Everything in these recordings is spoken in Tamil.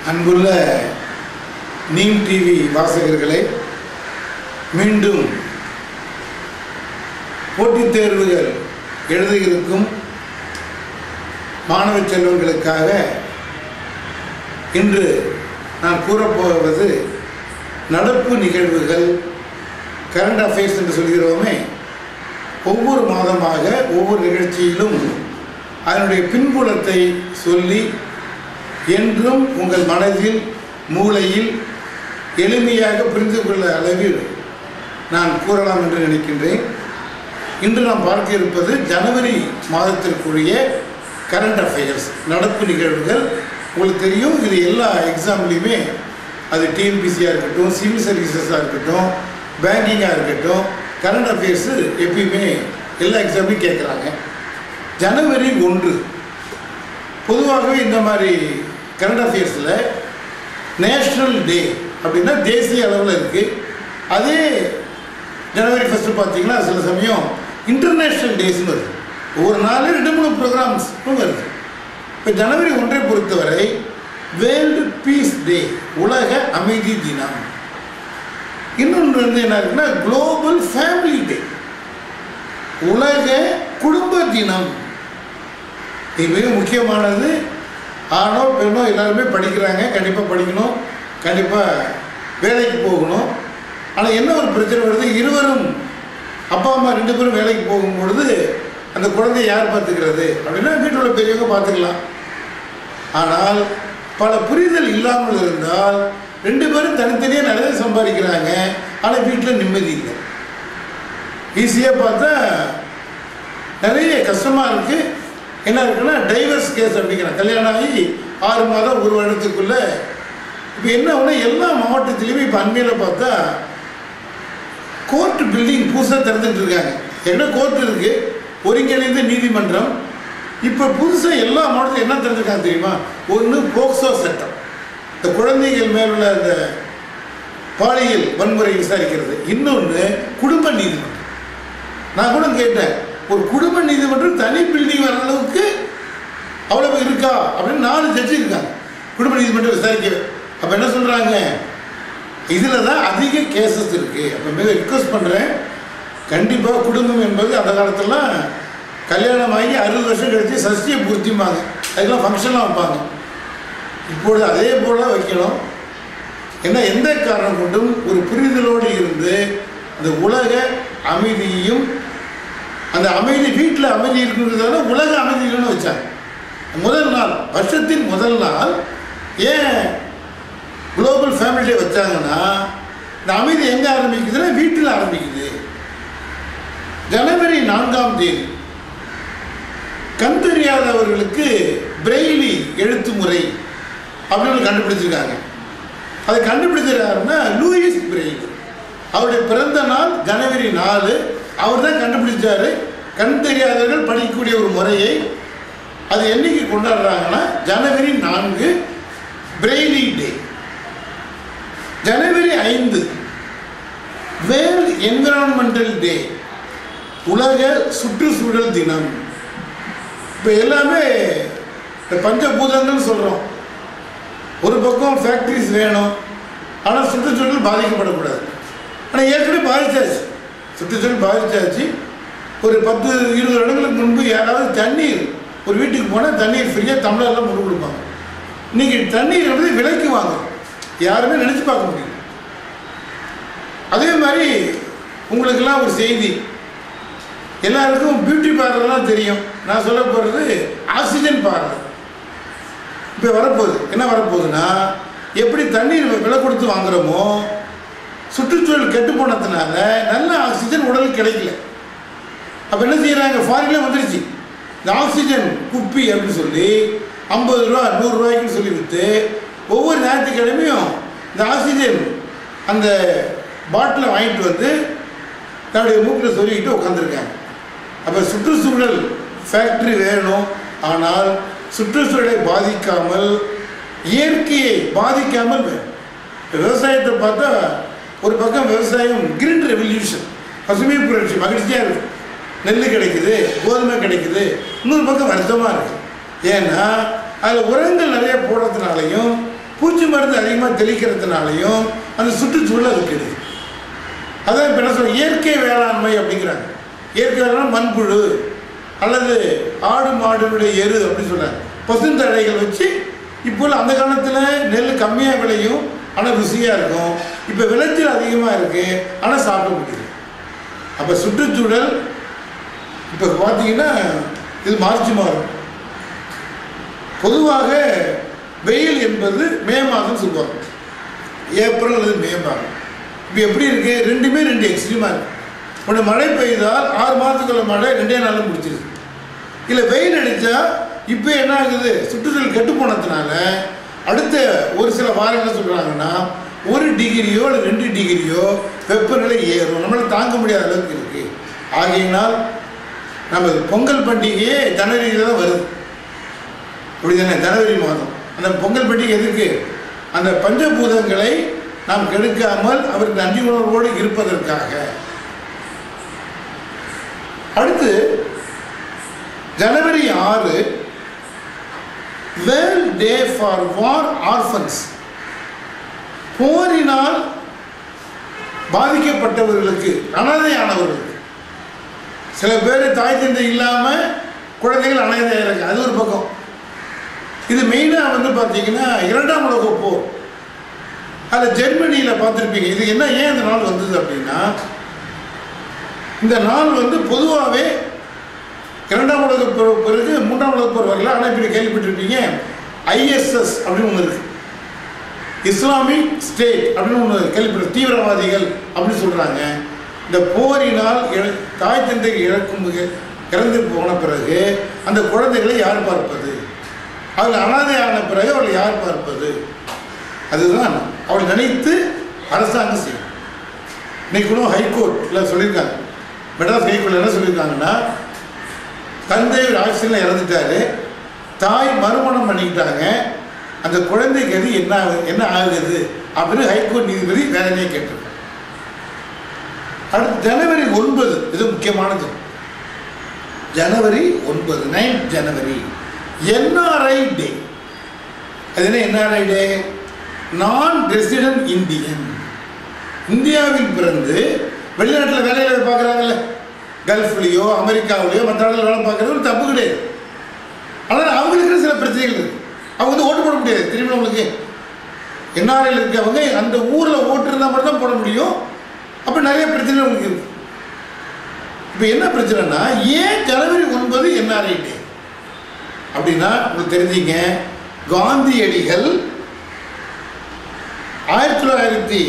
அன்புள்ள நீம் டிவி வாசகர்களே மீண்டும் போட்டித் தேர்வுகள் எழுதியிருக்கும் மாணவ செல்வங்களுக்காக இன்று நான் கூறப்போவது நடப்பு நிகழ்வுகள் கரண்ட் அஃபேர்ஸ் என்று சொல்கிறோமே ஒவ்வொரு மாதமாக ஒவ்வொரு நிகழ்ச்சியிலும் அதனுடைய பின்புலத்தை சொல்லி என்றும் உங்கள் மனதில் மூளையில் எளிமையாக புரிந்து கொள்ள அளவில் நான் கூறலாம் என்று நினைக்கின்றேன் இன்று நாம் பார்க்க இருப்பது ஜனவரி மாதத்திற்குரிய கரண்ட் அஃபேர்ஸ் நடப்பு நிகழ்வுகள் உங்களுக்கு தெரியும் இது எல்லா எக்ஸாம்லேயுமே அது டிஎன்பிசியாக இருக்கட்டும் சிவில் சர்வீசஸாக இருக்கட்டும் பேங்கிங்காக இருக்கட்டும் கரண்ட் அஃபேர்ஸு எப்பயுமே எல்லா எக்ஸாம்லையும் கேட்குறாங்க ஜனவரி ஒன்று பொதுவாகவே இந்த மாதிரி கரண்ட் அஃபேர்ஸில் நேஷ்னல் டே அப்படின்னா தேசிய அளவில் இருக்குது அதே ஜனவரி ஃபஸ்ட்டு பார்த்தீங்கன்னா சில சமயம் இன்டர்நேஷ்னல் டேஸ்னு வருது ஒவ்வொரு நாள் ரெண்டு மூணு ப்ரோக்ராம்ஸ்னு வருது இப்போ ஜனவரி ஒன்றை பொறுத்தவரை வேர்ல்டு பீஸ் டே உலக அமைதி தினம் இன்னொன்று வந்து என்ன இருக்குன்னா குளோபல் ஃபேமிலி டே உலக குடும்ப தினம் இது மிக முக்கியமானது ஆணோ பெண்ணோ எல்லாருமே படிக்கிறாங்க கண்டிப்பாக படிக்கணும் கண்டிப்பாக வேலைக்கு போகணும் ஆனால் என்ன ஒரு பிரச்சனை வருது இருவரும் அப்பா அம்மா ரெண்டு பேரும் வேலைக்கு போகும்பொழுது அந்த குழந்தைய யார் பார்த்துக்கிறது அப்படின்னா வீட்டில் உள்ள பெரியவங்க பார்த்துக்கலாம் ஆனால் பல புரிதல் இல்லாமல் இருந்தால் ரெண்டு பேரும் தனித்தனியாக நிறைய சம்பாதிக்கிறாங்க ஆனால் வீட்டில் நிம்மதி இல்லை ஈஸியாக பார்த்தா நிறைய கஷ்டமாக இருக்குது என்ன இருக்குன்னா டைவர்ஸ் கேஸ் அப்படிங்கிறாங்க கல்யாணம் ஆகி ஆறு மாதம் ஒரு வருடத்துக்குள்ளே இப்போ என்ன ஆகுனா எல்லா மாவட்டத்திலையுமே இப்போ அண்மையில் பார்த்தா கோர்ட் பில்டிங் புதுசாக திறந்துட்டு இருக்காங்க என்ன கோர்ட் இருக்குது ஒருங்கிணைந்த நீதிமன்றம் இப்போ புதுசாக எல்லா மாவட்டத்திலும் என்ன திறந்துருக்காங்க தெரியுமா ஒன்று போக்சோ சட்டம் இந்த குழந்தைகள் மேலுள்ள அந்த பாலியல் வன்முறை விசாரிக்கிறது இன்னொன்று குடும்ப நீதிமன்றம் நான் கூட கேட்டேன் ஒரு குடும்ப நீதிமன்றம் தனி பில்டிங் வர அளவுக்கு அவ்வளவு இருக்கா அப்படின்னு நாலு ஜட்ஜி இருக்காங்க குடும்ப நீதிமன்றம் விசாரிக்க அப்போ என்ன சொல்கிறாங்க இதில் தான் அதிக கேசஸ் இருக்குது அப்போ மிக ரிக்வஸ்ட் பண்ணுறேன் கண்டிப்பாக குடும்பம் என்பது அந்த காலத்துலலாம் கல்யாணம் ஆகி அறுபது வருஷம் கழித்து சஷ்டியை பூர்த்திம்பாங்க அதுக்கெல்லாம் ஃபங்க்ஷன்லாம் வைப்பாங்க இப்பொழுது அதே போல் வைக்கணும் ஏன்னா எந்த காரணம் கொண்டும் ஒரு புரிதலோடு இருந்து அந்த உலக அமைதியையும் அந்த அமைதி வீட்டில் அமைதி இருக்குன்றதால உலக அமைதி இல்லைன்னு வச்சாங்க முதல் நாள் வருஷத்தின் முதல் நாள் ஏன் குளோபல் ஃபேமிலி டே வச்சாங்கன்னா இந்த அமைதி எங்கே ஆரம்பிக்குதுன்னா வீட்டில் ஆரம்பிக்குது ஜனவரி நான்காம் தேதி கண் தெரியாதவர்களுக்கு பிரெய்லி எழுத்து முறை அப்படின்னு கண்டுபிடிச்சிருக்காங்க அதை கண்டுபிடிச்சிருக்காருன்னா லூயிஸ் பிரெய்லி அவருடைய பிறந்த நாள் ஜனவரி நாலு அவர் தான் கண்டுபிடிச்சாரு கண் தெரியாதவர்கள் படிக்கக்கூடிய ஒரு முறையை அது என்னைக்கு கொண்டாடுறாங்கன்னா ஜனவரி நான்கு பிரெய்லி டே ஜனவரி ஐந்து வேர்ல்ட் என்விரான்மெண்டல் டே உலக சுற்றுச்சூழல் தினம் இப்போ எல்லாமே இந்த பஞ்சபூதங்கள்னு சொல்கிறோம் ஒரு பக்கம் ஃபேக்ட்ரிஸ் வேணும் ஆனால் சுற்றுச்சூழல் பாதிக்கப்படக்கூடாது ஆனால் ஏற்கனவே பாதிச்சாச்சு சுற்றுச்சூழல் பாதிச்சாச்சு ஒரு பத்து இருபது வருடங்களுக்கு முன்பு யாராவது தண்ணீர் ஒரு வீட்டுக்கு போனால் தண்ணீர் ஃப்ரீயாக தமிழர்லாம் கொண்டு கொடுப்பாங்க இன்றைக்கி தண்ணீர் வந்து விலைக்கு வாங்க யாருமே நினச்சி பார்க்க முடியும் அதே மாதிரி உங்களுக்கெல்லாம் ஒரு செய்தி எல்லாருக்கும் பியூட்டி பார்லர்லாம் தெரியும் நான் சொல்ல போகிறது ஆக்சிஜன் பார்லர் இப்போ வரப்போகுது என்ன வரப்போகுதுன்னா எப்படி தண்ணீர் விலை கொடுத்து வாங்குறோமோ சுற்றுச்சூழல் கெட்டு போனதுனால நல்ல ஆக்சிஜன் உடலுக்கு கிடைக்கல அப்போ என்ன செய்கிறாங்க ஃபாரின்ல வந்துருச்சு இந்த ஆக்சிஜன் குப்பி அப்படின்னு சொல்லி ஐம்பது ரூபா நூறுரூவாய்க்குன்னு சொல்லி விற்று ஒவ்வொரு ஞாயிற்றுக்கிழமையும் இந்த ஆக்சிஜன் அந்த பாட்டிலை வாங்கிட்டு வந்து தன்னுடைய மூக்கில் சொல்லிக்கிட்டு உட்காந்துருக்காங்க அப்போ சுற்றுச்சூழல் ஃபேக்ட்ரி வேணும் ஆனால் சுற்றுச்சூழலை பாதிக்காமல் இயற்கையை பாதிக்காமல் வேணும் இப்போ விவசாயத்தை பார்த்தா ஒரு பக்கம் விவசாயம் கிரீன் ரெவல்யூஷன் பசுமை புரட்சி மகிழ்ச்சியாக இருக்குது நெல் கிடைக்குது கோதுமை கிடைக்குது இன்னொரு பக்கம் வருத்தமாக இருக்குது ஏன்னா அதில் உரங்கள் நிறைய போடுறதுனாலையும் பூச்சி மருந்து அதிகமாக தெளிக்கிறதுனாலையும் அந்த சுற்றுச்சூழல் இருக்குது அதான் இப்போ என்ன சொல்ற இயற்கை வேளாண்மை அப்படிங்கிறாங்க இயற்கை வேளாண் மண்புழு அல்லது ஆடு மாடுடைய எரு அப்படின்னு சொல்கிறாங்க பசுந்தழைகள் வச்சு இப்போ உள்ள அந்த காலத்தில் நெல் கம்மியாக விளையும் ஆனால் ருசியாக இருக்கும் இப்போ விளைச்சல் அதிகமாக இருக்குது ஆனால் சாப்பிட முடியுது அப்போ சுற்றுச்சூழல் இப்போ பார்த்தீங்கன்னா இது மார்ச் மாதம் பொதுவாக வெயில் என்பது மே மாதம் சொல்லுவாங்க ஏப்ரல் அல்லது மே மாதம் இப்போ எப்படி இருக்கு ரெண்டுமே ரெண்டு எக்ஸ்ட்ரீமாக இருக்கு ஒன்று மழை பெய்தால் ஆறு மாதத்துக்குள்ள மழை ரெண்டே நாளில் முடிச்சிருது இல்லை வெயில் அடித்தா இப்போ என்ன ஆகுது சுற்றுச்சூழல் கெட்டு போனதுனால அடுத்த ஒரு சில வாரம் என்ன சொல்கிறாங்கன்னா ஒரு டிகிரியோ அல்லது ரெண்டு டிகிரியோ வெப்பநிலை ஏறும் நம்மளால தாங்க முடியாத அளவுக்கு இருக்கு ஆகையினால் நம்ம பொங்கல் பண்டிகையே ஜனவரியில் தான் வருது அப்படிதானே ஜனவரி மாதம் அந்த பொங்கல் பண்டிகை எதுக்கு அந்த பஞ்சபூதங்களை நாம் கெடுக்காமல் அவருக்கு நன்றி உணர்வோடு இருப்பதற்காக அடுத்து ஜனவரி ஆறு world day for war orphans போரினால் பாதிக்கப்பட்டவர்களுக்கு அனாதையானவர்களுக்கு சில பேர் தாய் தந்தை இல்லாமல் குழந்தைகள் அனாதையாக இருக்கு அது ஒரு பக்கம் இது மெயினாக வந்து பார்த்தீங்கன்னா இரண்டாம் உலக போர் அதில் ஜெர்மனியில் பார்த்துருப்பீங்க இது என்ன ஏன் இந்த நாள் வந்தது அப்படின்னா இந்த நாள் வந்து பொதுவாகவே இரண்டாம் உலக போர் பிறகு மூன்றாம் உலக போர் வரல ஆனால் இப்படி கேள்விப்பட்டிருப்பீங்க ஐஎஸ்எஸ் அப்படின்னு ஒன்று இருக்கு இஸ்லாமிக் ஸ்டேட் அப்படின்னு ஒன்று கேள்விப்பட்ட தீவிரவாதிகள் அப்படின்னு சொல்கிறாங்க இந்த போரினால் இழ- தாய் தந்தை இழக்கும் மிக- இறந்து போன பிறகு அந்த குழந்தைகளை யார் பார்ப்பது அதில் அனாதையான பிறகு அவளை யார் பார்ப்பது அதுதான் அவள் நினைத்து அரசாங்கம் செய்யும் இன்னைக்கு கூட ஹைகோர்ட்டில் சொல்லியிருக்காங்க மெட்ராஸ் ஹைகோர்ட்டில் என்ன சொல்லியிருக்காங்கன்னா தந்தை ஒரு ஆக்சிடென்ட்ல இறந்துட்டாரு தாய் மறுமணம் பண்ணிக்கிட்டாங்க அந்த குழந்தைக்கு அது என்ன ஆகுது என்ன ஆகுது அப்படின்னு ஹைகோர்ட் நீதிபதி வேதனையை கேட்டிருக்காங்க அடுத்து ஜனவரி ஒன்பது இது முக்கியமானது ஜனவரி ஒன்பது நைன்த் ஜனவரி என்ஆர்ஐ டே அது என்ன என்ஆர்ஐ டே நான் ரெசிடென்ட் இந்தியன் இந்தியாவில் பிறந்து வெளிநாட்டில் வேலையில் பார்க்குறாங்கல்ல கல்ஃப்லேயோ அமெரிக்காவிலையோ மற்ற இடத்துல வேலை பார்க்குறது ஒரு தப்பு கிடையாது ஆனால் அவங்களுக்கு சில பிரச்சனைகள் இருக்கு அவங்க வந்து ஓட்டு போட முடியாது திரும்பி உங்களுக்கு என்ஆர்ஐயில் இருக்கவங்க அந்த ஊரில் ஓட்டு இருந்தால் மட்டும் தான் போட முடியும் அப்போ நிறைய பிரச்சனை உங்களுக்கு இருக்கு இப்போ என்ன பிரச்சனைனா ஏன் ஜனவரி ஒன்பது என்ஆர்ஐ டே அப்படின்னா உங்களுக்கு தெரிஞ்சுங்க காந்தியடிகள் ஆயிரத்தி தொள்ளாயிரத்தி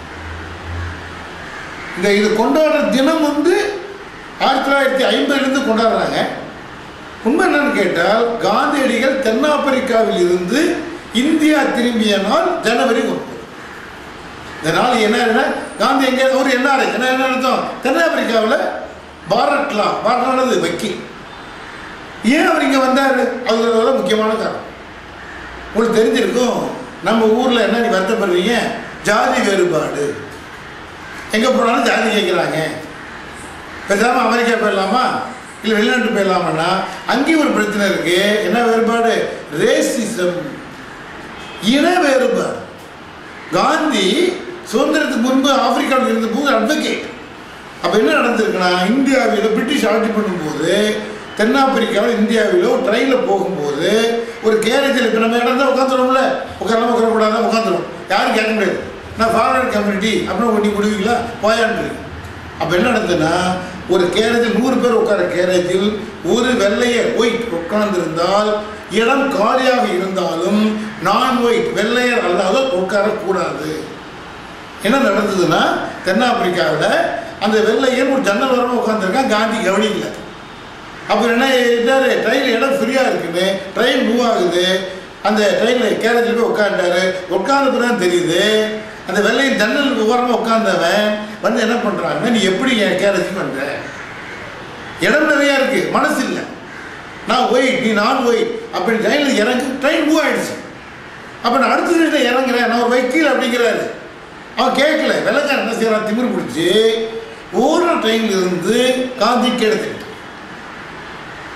இந்த இது கொண்டாடுற தினம் வந்து ஆயிரத்தி தொள்ளாயிரத்தி ஐம்பதுலேருந்து கொண்டாடுறாங்க உண்மை என்னன்னு கேட்டால் காந்தியடிகள் தென்னாப்பிரிக்காவில் இருந்து இந்தியா திரும்பிய நாள் ஜனவரி ஒன்பது இந்த நாள் என்ன காந்தி எங்கே ஒரு என்ஆர்ஐ என்ன என்ன அர்த்தம் தென்னாப்பிரிக்காவில் பாரட்லா பாரட்லானது வக்கீல் ஏன் அவர் இங்கே வந்தார் அது ஒரு முக்கியமான காரணம் உங்களுக்கு தெரிஞ்சிருக்கும் நம்ம ஊரில் என்ன நீ வருத்தப்படுறீங்க ஜாதி வேறுபாடு எங்கே போனாலும் ஜாதி கேட்குறாங்க பேசாமல் அமெரிக்கா போயிடலாமா இல்லை வெளிநாட்டு போயிடலாமான்னா அங்கேயும் ஒரு பிரச்சனை இருக்கு என்ன வேறுபாடு ரேசிசம் இன வேறுபாடு காந்தி சுதந்திரத்துக்கு முன்பு ஆப்பிரிக்காவில் இருந்தபோது அட்வொகேட் அப்போ என்ன நடந்திருக்குன்னா இந்தியாவில் பிரிட்டிஷ் ஆட்சி பண்ணும்போது தென்னாப்பிரிக்காவில் இந்தியாவில் ஒரு ட்ரெயினில் போகும்போது ஒரு கேரேஜில் இப்போ நம்ம இடம் தான் உட்காந்துருவோம்ல உட்காரலாம் உட்காரக்கூடாது உட்காந்துரும் யாரும் கேட்க முடியாது நான் ஃபார்வர்ட் கம்யூனிட்டி அப்படின்னு ஒட்டி கொடுவீங்களா போயான்னு அப்போ என்ன நடந்ததுன்னா ஒரு கேரேஜில் நூறு பேர் உட்கார கேரேஜில் ஒரு வெள்ளைய ஒயிட் உட்கார்ந்திருந்தால் இடம் காலியாக இருந்தாலும் நான் ஒயிட் வெள்ளையர் அல்லாத உட்காரக்கூடாது என்ன நடந்ததுன்னா தென்னாப்பிரிக்காவில் அந்த வெள்ளையன் ஒரு ஜன்னல் வரமாக உட்காந்துருக்கான் காந்தி கவனிக்கல அப்புறம் என்ன இருந்தாரு ட்ரெயின் இடம் ஃப்ரீயாக இருக்குன்னு ட்ரெயின் மூவ் ஆகுது அந்த ட்ரெயினில் கேரேஜில் போய் உட்காந்துட்டாரு உட்கார்ந்த பிறகு தான் தெரியுது அந்த வெள்ளையின் ஜன்னலுக்கு ஓரமாக உட்கார்ந்தவன் வந்து என்ன பண்ணுறாங்க நீ எப்படி என் கேரேஜ் பண்ணுற இடம் நிறையா இருக்கு மனசு இல்லை நான் ஒயிட் நீ நான் ஒயிட் அப்படி ட்ரெயினில் இறங்கு ட்ரெயின் மூவ் ஆயிடுச்சு அப்போ நான் அடுத்த ட்ரெயினில் இறங்குறேன் நான் ஒரு வக்கீல் அப்படிங்கிறாரு அவன் கேட்கல வெள்ளக்காரன் என்ன செய்யறான் திமிரு பிடிச்சி ஒரு ட்ரெயின்ல இருந்து காந்தி கீழே தள்ளிட்டான்.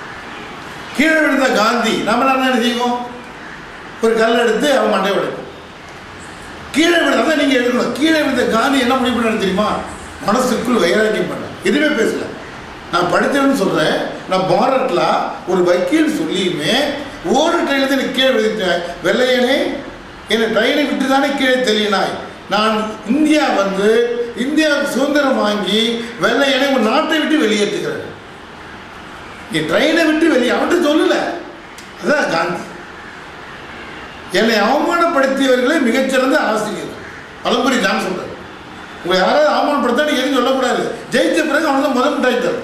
கீழே விழுந்த காந்தி நம்ம என்ன செய்வோம் ஒரு கல் எடுத்து அவன் மண்டை உடைப்போம் கீழே விழுந்த அதான் நீங்கள் எடுக்கணும் கீழே விழுந்த காந்தி என்ன முடிவு பண்ணாரு தெரியுமா மனசுக்குள் வைராக்கியம் பண்ண எதுவுமே பேசல நான் படித்தவன்னு சொல்கிறேன் நான் பாரத்ல ஒரு வக்கீல் சொல்லியுமே ஒரு ட்ரெயினில் எனக்கு கீழே விழுந்துட்டேன் வெள்ளையனே என்னை ட்ரெயினை விட்டு தானே கீழே தெளியினாய் நான் இந்தியா வந்து இந்தியா சுதந்திரம் வாங்கி வெள்ளையனை உன் நாட்டை விட்டு வெளியேற்றுகிறேன் நீ ட்ரெயினை விட்டு வெளியே அவன்கிட்ட சொல்லல அதான் காந்தி என்னை அவமானப்படுத்தியவர்களே மிகச்சிறந்த ஆசிரியர் பலம்புரி தான் சொல்றாரு உங்களை யாராவது அவமானப்படுத்தா நீ எதுவும் சொல்லக்கூடாது ஜெயிச்ச பிறகு அவன் தான் முதல் மிட்டாய் தரும்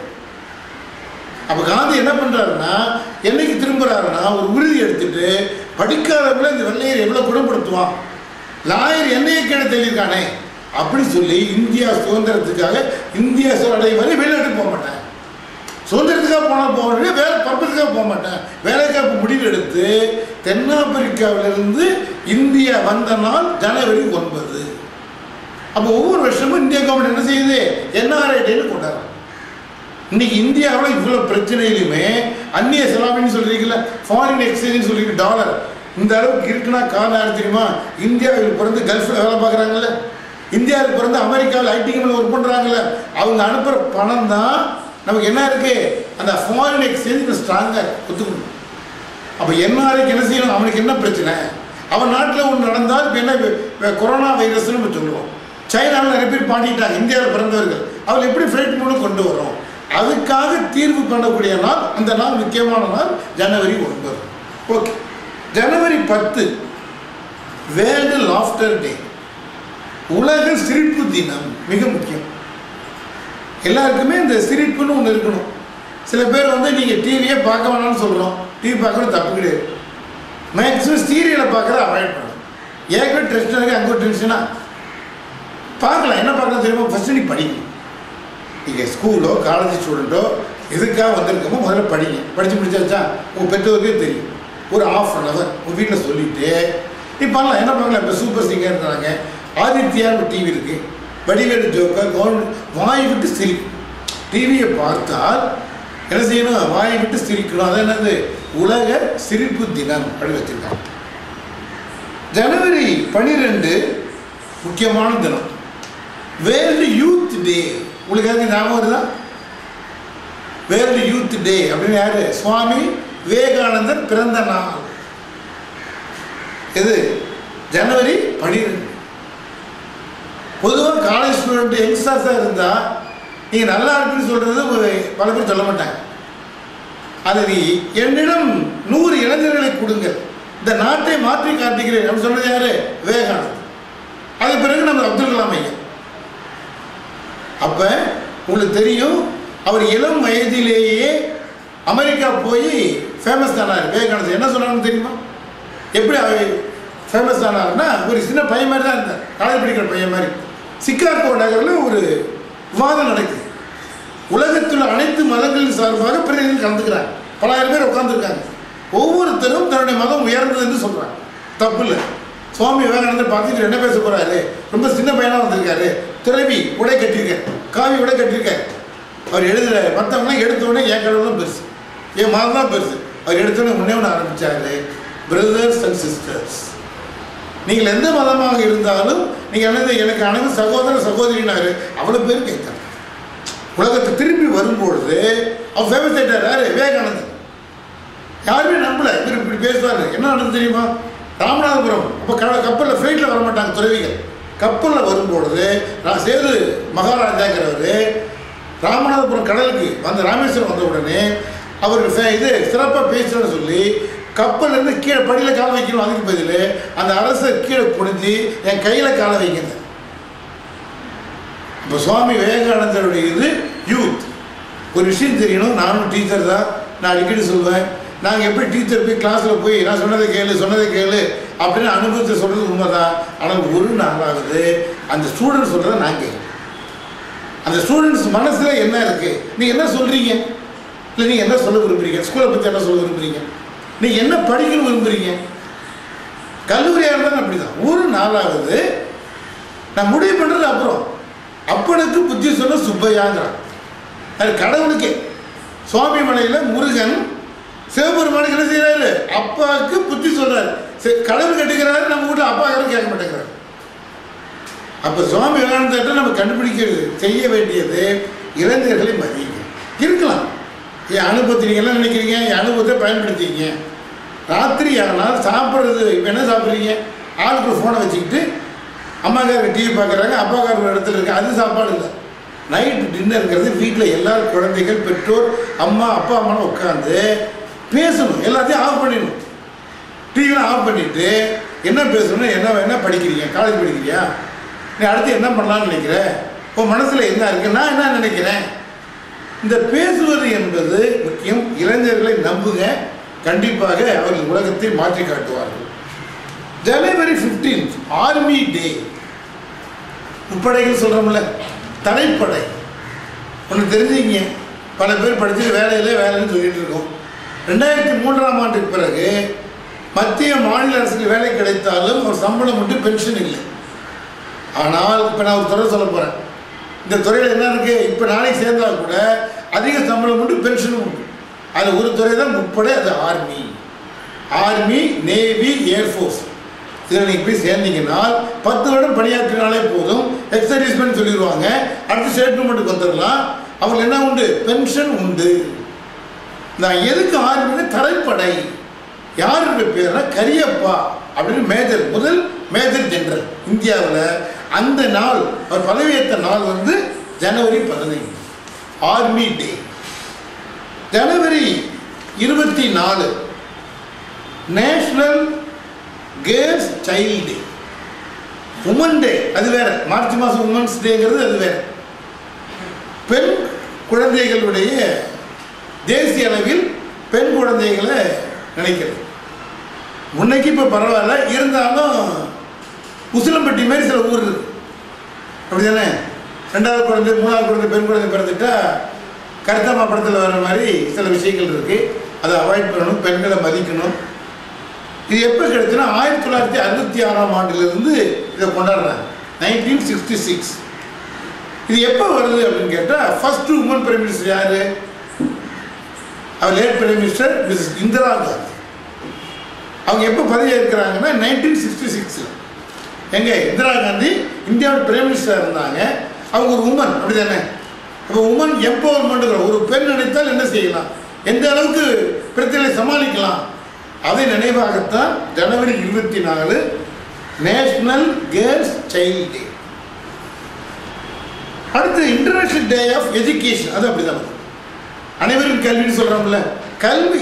அப்போ காந்தி என்ன பண்ணுறாருன்னா என்னைக்கு திரும்புறாருன்னா ஒரு உறுதி எடுத்துட்டு படிக்காதவங்கள இந்த வெள்ளையர் எவ்வளோ குணப்படுத்துவான் லாயர் என்னையே கீழே தெளியிருக்கானே அப்படி சொல்லி இந்தியா சுதந்திரத்துக்காக இந்தியா அடையும் வரை வெளிநாட்டுக்கு போக மாட்டேன் சுதந்திரத்துக்காக போனால் போக வேண்டிய வேலை பர்பஸுக்காக போக மாட்டேன் வேலைக்காக முடிவு எடுத்து தென்னாப்பிரிக்காவிலிருந்து இந்தியா வந்த நாள் ஜனவரி ஒன்பது அப்போ ஒவ்வொரு வருஷமும் இந்திய கவர்மெண்ட் என்ன செய்யுது என்ஆர்ஐ டேன்னு கொண்டாடுறாங்க இன்னைக்கு இந்தியாவில் இவ்வளோ பிரச்சனையிலுமே அந்நிய செலாவணின்னு சொல்றீங்கல்ல ஃபாரின் எக்ஸ்சேஞ்ச் சொல்றீங்க டாலர் இந்த அளவுக்கு இருக்குன்னா காரணம் யாரு தெரியுமா இந்தியாவில் பிறந்து கல்ஃபில் வேலை பார்க்குறாங்கல்ல இந்தியாவில் பிறந்து அமெரிக்காவில் ஐடி கம்பெனியில் ஒர்க் பண்ணுறாங்கல்ல அவங்க அனுப்புகிற பணம் தான் நமக்கு என்ன இருக்கு அந்த ஃபாரின் எக்ஸ்சேஞ்ச் ஸ்ட்ராங்காக ஒத்துக்கணும் அப்போ என்ஆருக்கு என்ன செய்யணும் அவனுக்கு என்ன பிரச்சனை அவன் நாட்டில் ஒன்று நடந்தால் இப்போ என்ன இப்ப கொரோனா வைரஸ்னு நம்ம சொல்லுவோம் சைனாவில் நிறைய பேர் பாடிட்டாங்க இந்தியாவில் பிறந்தவர்கள் அவர் எப்படி ஃப்ளைட் மூலம் கொண்டு வரும் அதுக்காக தீர்வு பண்ணக்கூடிய நாள் அந்த நாள் முக்கியமான நாள் ஜனவரி ஒன்பது ஓகே ஜனவரி பத்து வேர்ல்டு லாஃப்டர் டே உலக சிரிப்பு தினம் மிக முக்கியம் எல்லாருக்குமே இந்த சிரிப்புன்னு ஒன்று இருக்கணும் சில பேர் வந்து நீங்கள் டிவியே பார்க்க வேணாம்னு சொல்கிறோம் டிவி பார்க்கணும் தப்பு கிடையாது மேக்ஸிமம் சீரியலை பார்க்குற அவாய்ட் பண்ணணும் ஏற்கனவே டென்ஷன் இருக்கு அங்கே டென்ஷனா பார்க்கலாம் என்ன பார்க்கலாம் தெரியுமா ஃபஸ்ட்டு நீ படிக்கணும் நீங்கள் ஸ்கூலோ காலேஜ் ஸ்டூடெண்ட்டோ எதுக்காக வந்திருக்கமோ முதல்ல படிங்க படித்து முடிச்சாச்சா உங்கள் பெற்றோருக்கே தெரியும் ஒரு ஆஃப் அன் ஹவர் உங்கள் வீட்டில் சொல்லிவிட்டு நீ பண்ணலாம் என்ன பண்ணலாம் இப்போ சூப்பர் சிங்கர்ன்றாங்க ஆதித்யான்னு டிவி இருக்குது வடிவேலு ஜோக்கர் கவர்மெண்ட் வாய் விட்டு சிரிக்கும் டிவியை பார்த்தால் என்ன செய்யணும் வாயை விட்டு சிரிக்கணும் அது என்னது உலக சிரிப்பு தினம் அப்படி வச்சிருக்காங்க ஜனவரி பனிரெண்டு முக்கியமான தினம் வேர்ல்டு யூத் டே உங்களுக்கு யாருக்கு ஞாபகம் வருதா வேர்ல்டு யூத் டே அப்படின்னு யாரு சுவாமி விவேகானந்தர் பிறந்த நாள் இது ஜனவரி பனிரெண்டு பொதுவாக காலேஜ் ஸ்டூடெண்ட் யங்ஸ்டர்ஸாக இருந்தால் நீங்கள் நல்லா இருக்குன்னு சொல்கிறது பல பேர் சொல்ல மாட்டாங்க அதை நீ என்னிடம் நூறு இளைஞர்களை கொடுங்கள் இந்த நாட்டை மாற்றி காட்டுகிறேன் அப்படின்னு சொன்னது யாரு விவேகானந்தர் அதுக்கு பிறகு நம்ம அப்துல் கலாம் ஐயா அப்போ உங்களுக்கு தெரியும் அவர் இளம் வயதிலேயே அமெரிக்கா போய் ஃபேமஸ் ஆனார் விவேகானந்தர் என்ன சொன்னாங்கன்னு தெரியுமா எப்படி அவர் ஃபேமஸ் ஆனார்னா ஒரு சின்ன பையன் மாதிரி தான் இருந்தார் காலேஜ் படிக்கிற பையன் மாதிரி சிக்காகோ நகரில் ஒரு விவாதம் நடக்குது உலகத்தில் அனைத்து மதங்களின் சார்பாக பிரதிநிதிகள் கலந்துக்கிறாங்க பலாயிரம் பேர் உட்காந்துருக்காங்க ஒவ்வொருத்தரும் தன்னுடைய மதம் உயர்ந்தது என்று சொல்கிறாங்க தப்பு இல்லை சுவாமி விவேகானந்தர் பார்த்துட்டு என்ன பேச போறாரு ரொம்ப சின்ன பையனாக வந்திருக்காரு துறவி உடை கட்டியிருக்கார் காவி உடை கட்டியிருக்கார் அவர் எழுதுற மற்றவங்களாம் எடுத்த உடனே என் கடவுள் தான் பெருசு என் மதம் தான் பெருசு அவர் எடுத்த உடனே முன்னே ஒன்று ஆரம்பிச்சாரு பிரதர்ஸ் அண்ட் சிஸ்டர்ஸ் நீங்கள் எந்த மதமாக இருந்தாலும் நீங்கள் என்னது எனக்கு அனைவரும் சகோதர சகோதரினாரு அவ்வளோ பேர் கேட்குறாங்க உலகத்துக்கு திரும்பி வரும்பொழுது அவர் ஃபேமஸ் ஆயிட்டார் யாரு விவேகானந்தர் யாருமே நம்பல இவர் இப்படி பேசுவார் என்ன நடந்து தெரியுமா ராமநாதபுரம் அப்போ க கப்பலில் ஃப்ளைட்டில் வர மாட்டாங்க துறவிகள் கப்பலில் வரும்பொழுது நான் சேது மகாராஜாங்கிறவர் ராமநாதபுரம் கடலுக்கு வந்த ராமேஸ்வரம் வந்த உடனே அவருக்கு ஃபே- இது சிறப்பாக பேசுகிறேன்னு சொல்லி கப்பல்லேருந்து கீழே படியில் கால வைக்கணும் அதுக்கு பதில் அந்த அரசர் கீழே குனிஞ்சு என் கையில் கால வைக்கிறது இப்போ சுவாமி விவேகானந்தருடைய இது யூத் ஒரு விஷயம் தெரியணும் நானும் டீச்சர் தான் நான் அடிக்கடி சொல்வேன் நாங்கள் எப்படி டீச்சர் போய் கிளாஸில் போய் நான் சொன்னதை கேளு சொன்னதை கேளு அப்படின்னு அனுபவத்தை சொல்கிறது உண்மைதான் ஆனால் ஒரு நாளாவது அந்த ஸ்டூடெண்ட் சொல்கிறத நான் கேட்குறேன் அந்த ஸ்டூடெண்ட்ஸ் மனசில் என்ன இருக்குது நீங்கள் என்ன சொல்கிறீங்க இல்லை நீங்கள் என்ன சொல்ல விரும்புறீங்க ஸ்கூலை பற்றி என்ன சொல்ல விரும்புறீங்க நீங்கள் என்ன படிக்கணும் விரும்புறீங்க கல்லூரியாக இருந்தாலும் அப்படி தான் ஒரு நாளாவது நான் முடிவு பண்ணுறது அப்புறம் அப்பனுக்கு புத்தி சொல்ல சுப்பையாங்கிறான் அது கடவுளுக்கே சுவாமி மலையில் முருகன் சிவபெருமானுக்கு என்ன செய்யறாரு அப்பாவுக்கு புத்தி சொல்றாரு சரி, கடவுள் கட்டுக்கிறாரு நம்ம வீட்டில் அப்பா யாரும் கேட்க மாட்டேங்கிறாரு அப்போ சுவாமி விவேகானந்தர்கிட்ட நம்ம கண்டுபிடிக்கிறது செய்ய வேண்டியது இளைஞர்களை மதியுங்க இருக்கலாம் என் அனுபவத்தை நீங்கள் என்ன நினைக்கிறீங்க என் அனுபவத்தை பயன்படுத்திங்க ராத்திரி ஆனால் சாப்பிட்றது இப்போ என்ன சாப்பிட்றீங்க ஆளுக்கு ஃபோனை வச்சுக்கிட்டு அம்மாக்காரங்க டிவி பார்க்குறாங்க அப்பாக்காரங்க ஒரு இடத்துல இருக்கு அது சாப்பாடு இல்லை நைட் டின்னருங்கிறது வீட்டில் எல்லாரும் குழந்தைகள் பெற்றோர் அம்மா அப்பா அம்மாவும் உட்காந்து பேசணும் எல்லாத்தையும் ஆஃப் பண்ணிடணும் டிவிலாம் ஆஃப் பண்ணிவிட்டு என்ன பேசணும் என்ன என்ன படிக்கிறீங்க காலேஜ் படிக்கிறியா நீ அடுத்து என்ன பண்ணலாம்னு நினைக்கிற உன் மனசில் என்ன இருக்கு நான் என்ன நினைக்கிறேன் இந்த பேசுவது என்பது முக்கியம் இளைஞர்களை நம்புங்க கண்டிப்பாக அவர்கள் உலகத்தை மாற்றி காட்டுவார்கள் ஜனவரி 15th ஆர்மி டே முப்படைகள் சொல்கிறோம்ல தரைப்படை ஒன்று தெரிஞ்சுங்க பல பேர் படிச்சுட்டு வேலையில் வேலைன்னு சொல்லிட்டு இருக்கோம் ரெண்டாயிரத்தி மூன்றாம் ஆண்டுக்கு பிறகு மத்திய மாநில அரசுக்கு வேலை கிடைத்தாலும் ஒரு சம்பளம் உண்டு பென்ஷன் இல்லை ஆனால் இப்போ நான் ஒரு துறை சொல்ல போகிறேன் இந்த துறையில் என்ன இருக்குது இப்போ நாளைக்கு சேர்ந்தா கூட அதிக சம்பளம் உண்டு பென்ஷனும் உண்டு அது ஒரு துறை தான் முப்படை அது ஆர்மி ஆர்மி நேவி ஏர்ஃபோர்ஸ் இதில் நீங்கள் போய் சேர்ந்தீங்கன்னா பத்து வருடம் பணியாற்றினாலே போதும் எக்ஸர்வீஸ்மெண்ட் சொல்லிடுவாங்க அடுத்த ஸ்டேட்மெண்ட்டுக்கு வந்துடலாம் அவங்களுக்கு என்ன உண்டு பென்ஷன் உண்டு நான் எதுக்கு ஆர்மின்னு தரைப்படை யாருடைய பேர்னா கரியப்பா அப்படின்னு மேஜர் முதல் மேஜர் ஜெனரல் இந்தியாவில் அந்த நாள் அவர் பதவியேற்ற நாள் வந்து ஜனவரி பதினைந்து ஆர்மி டே ஜனவரி இருபத்தி நாலு national girls child day woman day அது வேற மார்ச் மாதம் உமன்ஸ் டேங்கிறது அது வேற பெண் குழந்தைகளுடைய தேசிய அளவில் பெண் குழந்தைகளை நினைக்கிறது முன்னைக்கு இப்போ பரவாயில்ல இருந்தாலும் உசிலம்பட்டி மாதிரி சில ஊர் இருக்கு அப்படி தானே ரெண்டாவது குழந்தை மூணாவது குழந்தை பெண் குழந்தை பிறந்துட்டா கருத்தம்மா படத்தில் வர மாதிரி சில விஷயங்கள் இருக்குது அதை அவாய்ட் பண்ணணும் பெண்களை மதிக்கணும் இது எப்போ கிடைச்சுன்னா ஆயிரத்தி தொள்ளாயிரத்தி அறுபத்தி ஆறாம் ஆண்டிலிருந்து இதை கொண்டாடுறாங்க நைன்டீன் சிக்ஸ்டி சிக்ஸ் இது எப்போ வருது அப்படின்னு கேட்டால் ஃபர்ஸ்ட் உமன் பிரைம் மினிஸ்டர் யார் அவர் late prime minister Mrs Indira Gandhi அவங்க எப்போ பதவி ஏற்கிறாங்கன்னா நைன்டீன் சிக்ஸ்டி சிக்ஸில் எங்க இந்திரா காந்தி இந்தியாவோட பிரைம் மினிஸ்டர் இருந்தாங்க அவங்க ஒரு உமன் அப்படி தானே அப்போ உமன் எம்பவர்மெண்ட்டுங்கிற ஒரு பெண் நினைத்தால் என்ன செய்யலாம் எந்த அளவுக்கு பிரச்சனையை சமாளிக்கலாம் அதை நினைவாகத்தான் ஜனவரி இருபத்தி நாலு நேஷனல் கேர்ள்ஸ் சைல்ட் டே அடுத்து இன்டர்நேஷனல் டே ஆஃப் எஜுகேஷன் அது அப்படிதான் வரும். அனைவரும் கல்வின்னு சொல்கிறோம்ல கல்வி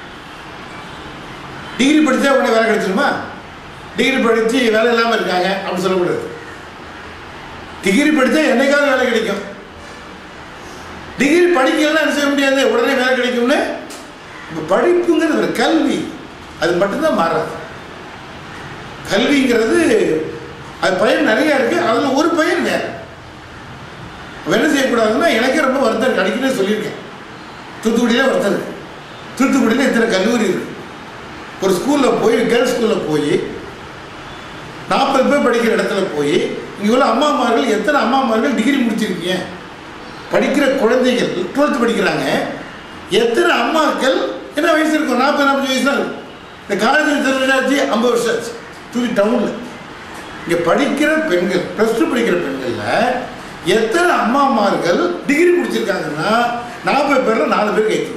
டிகிரி படித்தா உடனே வேலை கிடைச்சிருமா டிகிரி படித்து வேலை இல்லாமல் இருக்காங்க அப்படி சொல்லக்கூடாது டிகிரி படித்தா என்னைக்காவது வேலை கிடைக்கும் டிகிரி படிக்கலாம் என்ன செய்ய முடியாது உடனே வேலை கிடைக்கும்னு இப்போ படிப்புங்கிறது ஒரு கல்வி அது மட்டும்தான் மாறாது கல்விங்கிறது அது பயன் நிறையா இருக்குது அதில் ஒரு பயன் வேறு அப்ப என்ன செய்யக்கூடாதுன்னா எனக்கே ரொம்ப வருத்தம் இருக்கு அடிக்கடி சொல்லியிருக்கேன் தூத்துக்குடியில் வருத்தம் இருக்கு தூத்துக்குடியில் இத்தனை கல்லூரி இருக்கு ஒரு ஸ்கூலில் போய் கேர்ள்ஸ் ஸ்கூலில் போய் நாற்பது பேர் படிக்கிற இடத்துல போய் இங்கே உள்ள அம்மாமார்கள் எத்தனை அம்மாமார்கள் டிகிரி முடிச்சிருக்கீங்க படிக்கிற குழந்தைகள் டுவெல்த் படிக்கிறாங்க எத்தனை அம்மாக்கள் என்ன வயசு இருக்கும் நாற்பது நாற்பது வயசு தான் இருக்கும் இந்த காலேஜில் தெரிஞ்சாச்சு ஐம்பது வருஷம் ஆச்சு தூக்கி டவுனில் இங்கே படிக்கிற பெண்கள் ப்ளஸ் டூ படிக்கிற பெண்களில் எத்தனை அம்மாமார்கள் டிகிரி முடிச்சிருக்காங்கன்னா நாற்பது பேரில் நாலு பேர் கைத்துருவாங்க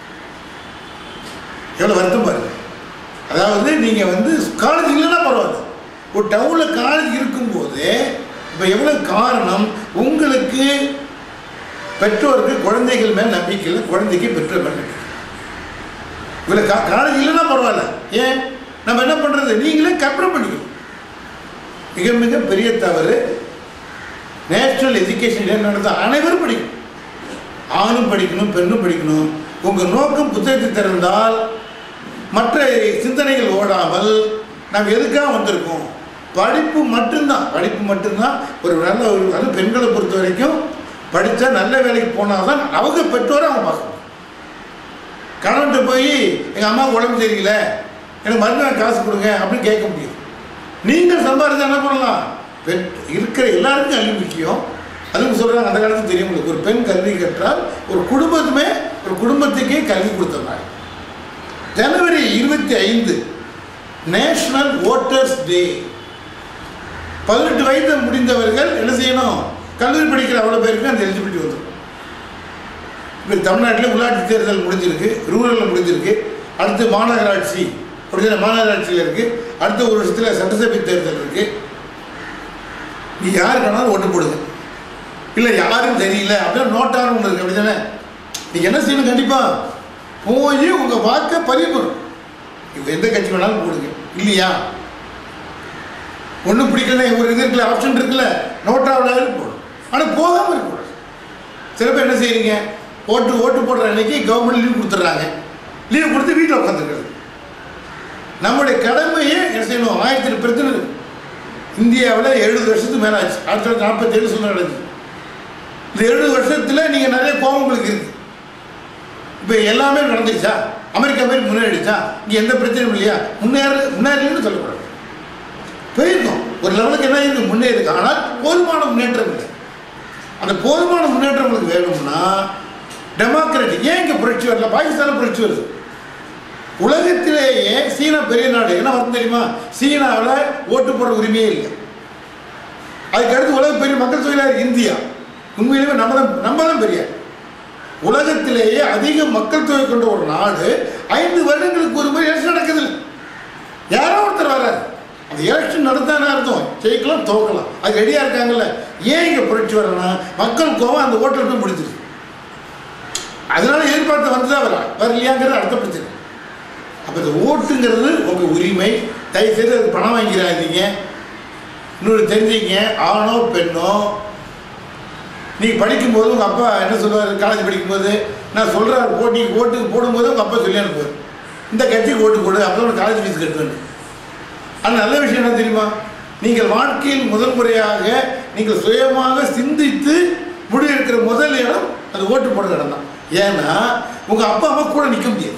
எவ்வளோ வருத்தம் பாருங்க அதாவது நீங்கள் வந்து காலேஜ் இல்லைன்னா பரவாயில்ல ஒரு டவுனில் காலேஜ் இருக்கும்போது இப்போ எவ்வளோ காரணம் உங்களுக்கு பெற்றோருக்கு குழந்தைகள் மேல் நம்பிக்கை இல்லை குழந்தைக்கு பெற்றோர் மேல் நம்பிக்கை இவ்வளோ கா காலேஜ் இல்லைன்னா பரவாயில்ல ஏன் நம்ம என்ன பண்ணுறது நீங்களே கற்பனை பண்ணிக்கணும் மிக மிக பெரிய தவறு நேஷனல் எஜுகேஷன் டே நடந்த அனைவரும் படிக்கணும் ஆணும் படிக்கணும் பெண்ணும் படிக்கணும் உங்கள் நோக்கம் புத்தகத்தை திறந்தால் மற்ற சிந்தனைகள் ஓடாமல் நாம் எதுக்காக வந்திருக்கோம் படிப்பு மட்டும்தான் படிப்பு மட்டும்தான் ஒரு நல்ல ஒரு அது பெண்களை பொறுத்த வரைக்கும் படித்தா நல்ல வேலைக்கு போனால் தான் அவங்க பெற்றோரை அவங்க பார்க்கணும் கணவன்ட்டு போய் எங்கள் அம்மா உடம்பு சரியில்லை எனக்கு மருந்து காசு கொடுங்க அப்படின்னு கேட்க முடியும் நீங்கள் சம்பாதிச்சா என்ன பண்ணலாம் பெண் இருக்கிற எல்லாருக்கும் கல்வி முக்கியம் அதுவும் சொல்கிறாங்க அந்த காலத்துல தெரியும் உங்களுக்கு ஒரு பெண் கல்வி கற்றால் ஒரு குடும்பத்துமே ஒரு குடும்பத்துக்கே கல்வி கொடுத்தவங்க ஜனவரி இருபத்தி ஐந்து நேஷனல் ஓட்டர்ஸ் டே பதினெட்டு வயது முடிந்தவர்கள் என்ன செய்யணும் கல்லூரி படிக்கிற அவ்வளோ பேருக்கு அந்த எலிஜிபிலிட்டி வந்துடும் இப்போ தமிழ்நாட்டில் உள்ளாட்சி தேர்தல் முடிஞ்சிருக்கு ரூரலில் முடிஞ்சிருக்கு அடுத்து மாநகராட்சி அப்படிங்கிற மாநகராட்சியில் இருக்குது அடுத்த ஒரு வருஷத்தில் சட்டசபை தேர்தல் இருக்குது நீ யாருக்கு வேணாலும் ஓட்டு போடுங்க இல்லை யாரும் தெரியல அப்படின்னா நோட்டாரும் ஒன்று இருக்குது அப்படி தானே நீங்கள் என்ன செய்யணும் கண்டிப்பாக போய் உங்கள் வாக்கை பதிவு பண்ணணும் இப்போ எந்த கட்சி வேணாலும் போடுங்க இல்லையா ஒன்றும் பிடிக்கல ஒரு இது இருக்குல்ல ஆப்ஷன் இருக்குல்ல நோட்டாவில் போடும் ஆனால் போகாமல் இருக்கக்கூடாது சில பேர் என்ன செய்றீங்க ஓட்டு ஓட்டு போடுற அன்னைக்கு கவர்மெண்ட் லீவ் கொடுத்துட்றாங்க லீவ் கொடுத்து வீட்டில் உட்காந்துருக்கிறது நம்முடைய கடமையே என்ன செய்யணும் ஆயிரத்தி எட்டு பிரச்சனை இருக்கு இந்தியாவில் எழுபது வருஷத்துக்கு மேலே ஆச்சு ஆயிரத்தி தொள்ளாயிரத்தி நாற்பத்தேழு சொல்ல நடந்துச்சு இந்த எழுபது வருஷத்தில் நீங்கள் நிறைய கோபம் உங்களுக்கு இருக்கு இப்போ எல்லாமே நடந்துச்சா அமெரிக்கா மாதிரி முன்னேறிடுச்சா இங்கே எந்த பிரச்சனையும் இல்லையா முன்னேற முன்னேறலன்னு சொல்லக்கூடாது போயிருக்கோம் ஒரு லெவலுக்கு என்ன இருக்கு முன்னேறிருக்கு ஆனால் போதுமான முன்னேற்றம் இல்லை அந்த போதுமான முன்னேற்றம் உங்களுக்கு வேணும்னா டெமோக்ராட்டிக் ஏன் இங்கே புரட்சி வரல பாகிஸ்தானில் புரட்சி வருது உலகத்திலேயே சீனா பெரிய நாடு என்ன வருது தெரியுமா சீனாவில் ஓட்டு போட உரிமையே இல்லை அதுக்கு அடுத்து உலக பெரிய மக்கள் தொகையில் இருக்கு இந்தியா உண்மையிலுமே நம்ம தான் நம்ம தான் பெரிய உலகத்திலேயே அதிக மக்கள் தொகை கொண்ட ஒரு நாடு ஐந்து வருடங்களுக்கு ஒரு முறை எலெக்ஷன் நடக்குது யாரோ ஒருத்தர் வராரு அந்த எலெக்ஷன் நடத்தானே அர்த்தம் ஜெயிக்கலாம் தோக்கலாம் அது ரெடியாக இருக்காங்கல்ல ஏன் இங்கே புரட்சி வரனா மக்கள் கோவம் அந்த ஓட்டில் போய் முடிஞ்சிருக்கு அதனால எதிர்பார்த்து வந்து தான் வரா வரலையாங்கிறது அடுத்த பிரச்சனை அப்போ இந்த ஓட்டுங்கிறது உங்கள் உரிமை தயவுசெய்து அது பணம் வாங்கிடாதீங்க இன்னொரு தெரிஞ்சுங்க ஆணோ பெண்ணோ நீங்கள் படிக்கும்போது உங்கள் அப்பா என்ன சொல்லுவார் காலேஜ் படிக்கும்போது நான் சொல்கிறார் போட்டி ஓட்டுக்கு போடும்போது உங்கள் அப்பா சொல்லி அனுப்புவார் இந்த கட்சிக்கு ஓட்டு போடு அப்போ உனக்கு காலேஜ் ஃபீஸ் கட்டுவேன் ஆனால் நல்ல விஷயம் என்ன தெரியுமா நீங்கள் வாழ்க்கையில் முதல் முறையாக நீங்கள் சுயமாக சிந்தித்து முடிவெடுக்கிற முதல் இடம் அது ஓட்டு போடுற இடம் தான் ஏன்னா உங்கள் அப்பா அம்மா கூட நிற்க முடியாது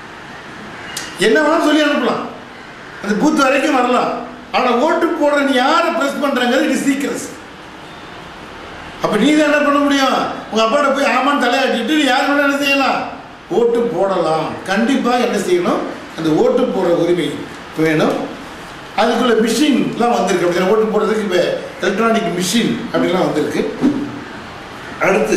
என்ன வேணாலும் சொல்லி அனுப்பலாம் அந்த பூத் வரைக்கும் வரலாம் ஆனால் ஓட்டு போடுற நீ யாரை ப்ரெஸ் பண்ணுறாங்கிறது இது சீக்கிரஸ் அப்போ நீ தான் என்ன பண்ண முடியும் உங்கள் அப்பாட்ட போய் ஆமான்னு தலையாட்டிட்டு நீ யார் வேணா என்ன செய்யலாம் ஓட்டு போடலாம் கண்டிப்பாக என்ன செய்யணும் அந்த ஓட்டு போடுற உரிமை வேணும் அதுக்குள்ள மிஷின்லாம் வந்திருக்கு அப்படி ஓட்டு போடுறதுக்கு இப்போ எலக்ட்ரானிக் மிஷின் அப்படிலாம் வந்திருக்கு அடுத்து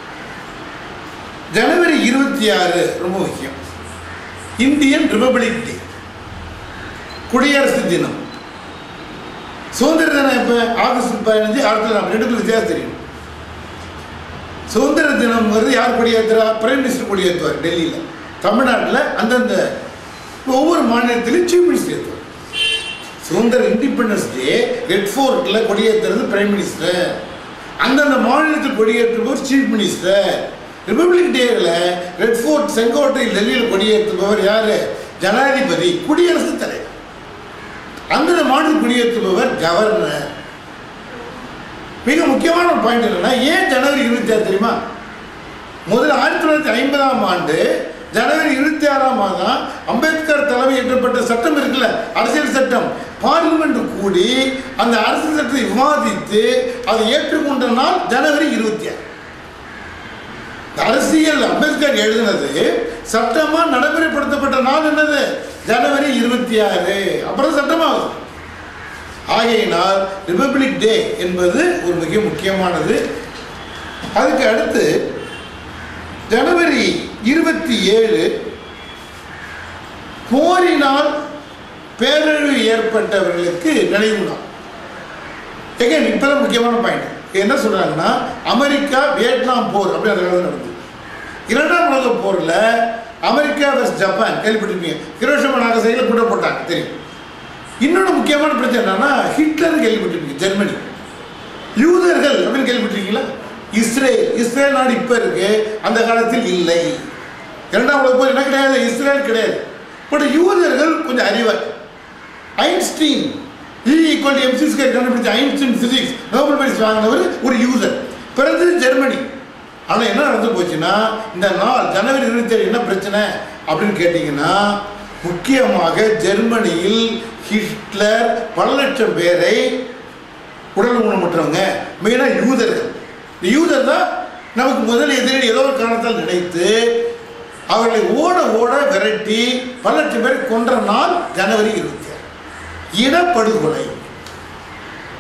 ஜனவரி இருபத்தி ஆறு ரொம்ப முக்கியம் இந்தியன் ரிபப்ளிக் டே குடியரசு தினம் சுதந்திர தினம் இப்போ ஆகஸ்ட் பதினஞ்சு ஆயிரத்தி தொள்ளாயிரத்தி ரெண்டுக்குள்ள வித்தியாசம் தெரியும் சுதந்திர தினம் வருது யார் கொடியேற்றுறா பிரைம் மினிஸ்டர் கொடியேற்றுவார் டெல்லியில் தமிழ்நாட்டில் அந்தந்த ஒவ்வொரு மாநிலத்திலும் சீஃப் மினிஸ்டர் ஏற்றுவார் சுதந்திர இண்டிபெண்டன்ஸ் டே ரெட் ஃபோர்ட்டில் கொடியேற்றுறது பிரைம் மினிஸ்டர் அந்தந்த மாநிலத்தில் கொடியேற்றுபவர் சீஃப் மினிஸ்டர் ரிப்பப்ளிக் டேவில் ரெட் ஃபோர்ட் செங்கோட்டை டெல்லியில் கொடியேற்றுபவர் யார் ஜனாதிபதி குடியரசுத் தலைவர் அந்தந்த மாநில குடியேற்றுபவர் கவர்னர் மிக முக்கியமான ஒரு பாயிண்ட் என்னன்னா ஏன் ஜனவரி இருபத்தி ஆறு தெரியுமா முதல்ல ஆயிரத்தி தொள்ளாயிரத்தி ஐம்பதாம் ஆண்டு ஜனவரி இருபத்தி ஆறாம் மாதம் அம்பேத்கர் தலைமை ஏற்றப்பட்ட சட்டம் இருக்குல்ல அரசியல் சட்டம் பார்லிமெண்ட் கூடி அந்த அரசியல் சட்டத்தை விவாதித்து அதை ஏற்றுக்கொண்ட நாள் ஜனவரி இருபத்தி ஆறு இந்த அரசியல் அம்பேத்கர் எழுதினது சட்டமா நடைமுறைப்படுத்தப்பட்ட நாள் என்னது ஜனவரி இருபத்தி ஆறு அப்புறம் சட்டமாகுது ஆகையினால் ரிபப்ளிக் டே என்பது ஒரு மிக முக்கியமானது அதுக்கு அடுத்து ஜனவரி இருபத்தி ஏழு போரினால் பேரழிவு ஏற்பட்டவர்களுக்கு நினைவு நாள் எகேன் இப்போதான் முக்கியமான பாயிண்ட் என்ன சொல்றாங்கன்னா அமெரிக்கா வியட்நாம் போர் அப்படி அந்த காலத்தில் நடந்தது இரண்டாம் உலக போரில் அமெரிக்கா வெஸ்ட் ஜப்பான் கேள்விப்பட்டிருப்பீங்க ஹிரோஷிமா நாகசாகியில் கூட போட்டாங்க தெரியும் இன்னொன்று முக்கியமான பிரச்சனை என்னன்னா ஹிட்லர் கேள்விப்பட்டிருப்பீங்க ஜெர்மனி யூதர்கள் அப்படின்னு கேள்விப்பட்டிருக்கீங்களா இஸ்ரேல் இஸ்ரேல் நாடு இப்போ இருக்கு அந்த காலத்தில் இல்லை இரண்டாம் உலக போர் என்ன கிடையாது இஸ்ரேல் கிடையாது பட் யூதர்கள் கொஞ்சம் அறிவார் Einstein E equal MC square கண்டுபிடிச்ச ஐன்ஸ்டீன் பிசிக்ஸ் நோபல் பரிசு வாங்கினவர் ஒரு யூசர் பிறந்தது ஜெர்மனி ஆனால் என்ன நடந்து போச்சுன்னா இந்த நாள் ஜனவரி இருபத்தி ஏழு என்ன பிரச்சனை அப்படின்னு கேட்டிங்கன்னா முக்கியமாக ஜெர்மனியில் ஹிட்லர் பல லட்சம் பேரை உடல் ஊனமுற்றவங்க மெயினாக யூதர்கள் இந்த யூதர் தான் நமக்கு முதல் எதிரி ஏதோ ஒரு காரணத்தால் நினைத்து அவர்களை ஓட ஓட விரட்டி பல லட்சம் பேரை கொன்ற நாள் ஜனவரி இருபத்தி ஆறு இனப்படுகொலை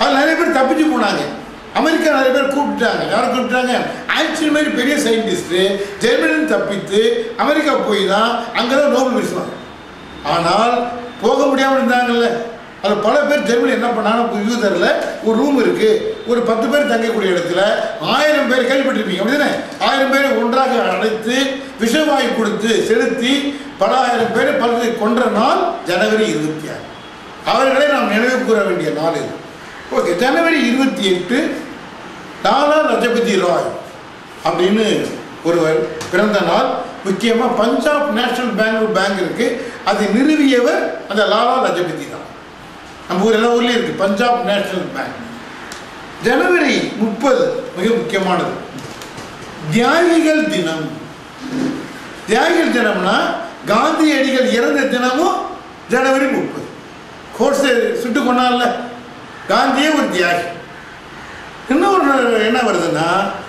அது நிறைய பேர் தப்பிச்சு போனாங்க அமெரிக்கா நிறைய பேர் கூப்பிட்டாங்க யாரை கூப்பிட்டாங்க ஆன்சன் மாதிரி பெரிய சயின்டிஸ்ட்டு ஜெர்மனியும் தப்பித்து அமெரிக்கா போய் தான் அங்கே தான் நோபல் பேசுவாங்க ஆனால் போக முடியாமல் இருந்தாங்கல்ல அது பல பேர் ஜெர்மனி என்ன பண்ணாங்க யூதரில் ஒரு ரூம் இருக்கு ஒரு பத்து பேர் தங்கக்கூடிய இடத்துல ஆயிரம் பேர் கேள்விப்பட்டிருப்பீங்க அப்படிதானே ஆயிரம் பேரை ஒன்றாக அழைத்து விஷவாயு கொடுத்து செலுத்தி பல ஆயிரம் பேரை பலரை கொன்ற நாள் ஜனவரி இருபத்தி ஆறு அவர்களை நாம் நினைவு கூற வேண்டிய நாள் இது ஓகே ஜனவரி இருபத்தி எட்டு லாலா லஜபதி ராய் அப்படின்னு ஒருவர் பிறந்த நாள் முக்கியமாக பஞ்சாப் நேஷனல் பேங்க் பேங்க் இருக்கு அதை நிறுவியவர் அந்த லாலா லஜபதி தான் நம்ம ஊர் எல்லா ஊர்லேயும் இருக்கு பஞ்சாப் நேஷனல் பேங்க் ஜனவரி முப்பது மிக முக்கியமானது தியாகிகள் தினம் தியாகிகள் தினம்னா காந்தியடிகள் இறந்த தினமும் ஜனவரி முப்பது கோர்ஸை சுட்டு கொண்டான்ல காந்தியே ஒரு தியாகி இன்னொரு என்ன வருதுன்னா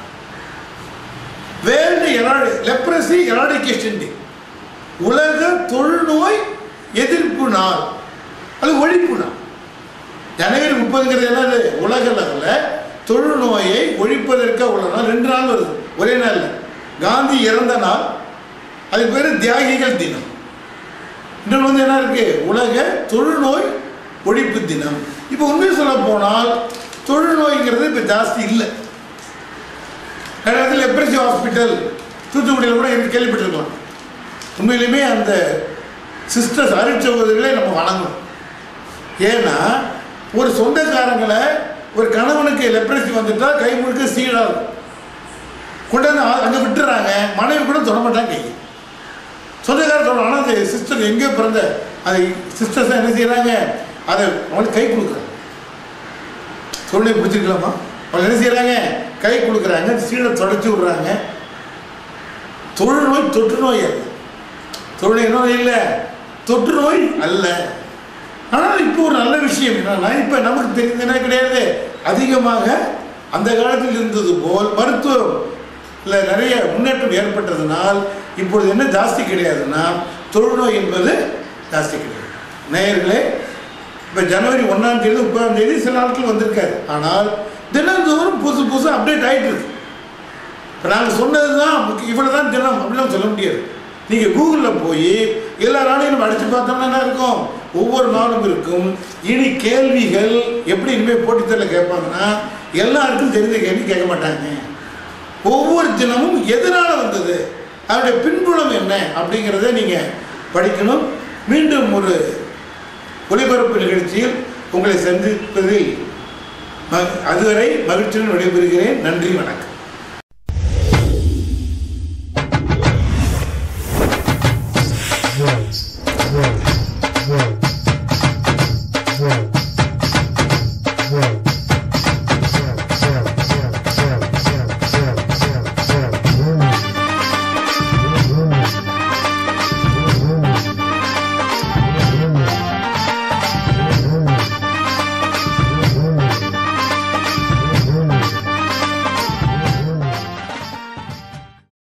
வேர்ல்டு எராடி லெப்ரசி எராடிகேஷன் டே உலக தொழுநோய் எதிர்ப்பு நாள் அது ஒழிப்பு நாள் ஜனவரி முப்பதுங்கிறது என்னது உலக லெவலில் தொழுநோயை ஒழிப்பதற்காக உள்ள நாள் ரெண்டு நாள் வருது ஒரே நாளில் காந்தி இறந்த நாள் அதுக்கு பேர் தியாகிகள் தினம் இன்னொன்று வந்து என்ன இருக்கு உலக தொழுநோய் ஒழிப்பு தினம் இப்போ உண்மையை சொல்ல போனால் தொழுநோய்ங்கிறது இப்போ ஜாஸ்தி இல்லை நிறைய இடத்துல லெப்ரசி ஹாஸ்பிட்டல் தூத்துக்குடியில் கூட எனக்கு கேள்விப்பட்டிருக்கலாம் உண்மையிலுமே அந்த சிஸ்டர்ஸ் அருட்சகோதரிகளை நம்ம வணங்கணும் ஏன்னா ஒரு சொந்தக்காரங்களை ஒரு கணவனுக்கு லெப்ரசி வந்துட்டா கை முழுக்க சீடாக இருக்கும் கொண்டாந்து அங்கே விட்டுறாங்க மனைவி கூட தொட மாட்டாங்க கை சொந்தக்காரர் சொல்கிறாங்க ஆனால் அந்த சிஸ்டர் எங்கே பிறந்த அது சிஸ்டர்ஸ் என்ன செய்கிறாங்க அதை அவங்களுக்கு கை கொடுக்குறாங்க சொல்லை பிடிச்சிருக்கலாமா அவங்க என்ன செய்கிறாங்க கை கொடுக்குறாங்க சீடை தொடச்சி விடுறாங்க தொழுநோய் தொற்று நோய் அல்ல தொழுநோய் நோய் இல்லை தொற்று நோய் அல்ல ஆனால் இப்போ ஒரு நல்ல விஷயம் என்னன்னா இப்போ நமக்கு தெரிஞ்ச என்ன கிடையாது அதிகமாக அந்த காலத்தில் இருந்தது போல் மருத்துவம் இல்லை நிறைய முன்னேற்றம் ஏற்பட்டதுனால் இப்பொழுது என்ன ஜாஸ்தி கிடையாதுன்னா தொழுநோய் என்பது ஜாஸ்தி கிடையாது நேயர்களே இப்போ ஜனவரி ஒன்றாம் தேதி முப்பதாம் தேதி சில நாட்கள் வந்திருக்காரு ஆனால் தினந்தோறும் புதுசு புதுசு அப்டேட் ஆகிட்டு இருக்கு இப்போ நாங்கள் சொன்னது தான் இவ்வளோ தான் தினம் அப்படிலாம் சொல்ல முடியாது நீங்கள் கூகுளில் போய் எல்லா நாளையும் நம்ம அடித்து பார்த்தோம்னா என்ன இருக்கும் ஒவ்வொரு நாளும் இருக்கும் இனி கேள்விகள் எப்படி இனிமேல் போட்டித்தரில் கேட்பாங்கன்னா எல்லாருக்கும் தெரிஞ்ச கேள்வி கேட்க மாட்டாங்க ஒவ்வொரு தினமும் எதனால் வந்தது அதனுடைய பின்புலம் என்ன அப்படிங்கிறத நீங்கள் படிக்கணும் மீண்டும் ஒரு ஒளிபரப்பு நிகழ்ச்சியில் உங்களை சந்திப்பதில் ம- அதுவரை மகிழ்ச்சியுடன் விடைபெறுகிறேன் நன்றி வணக்கம்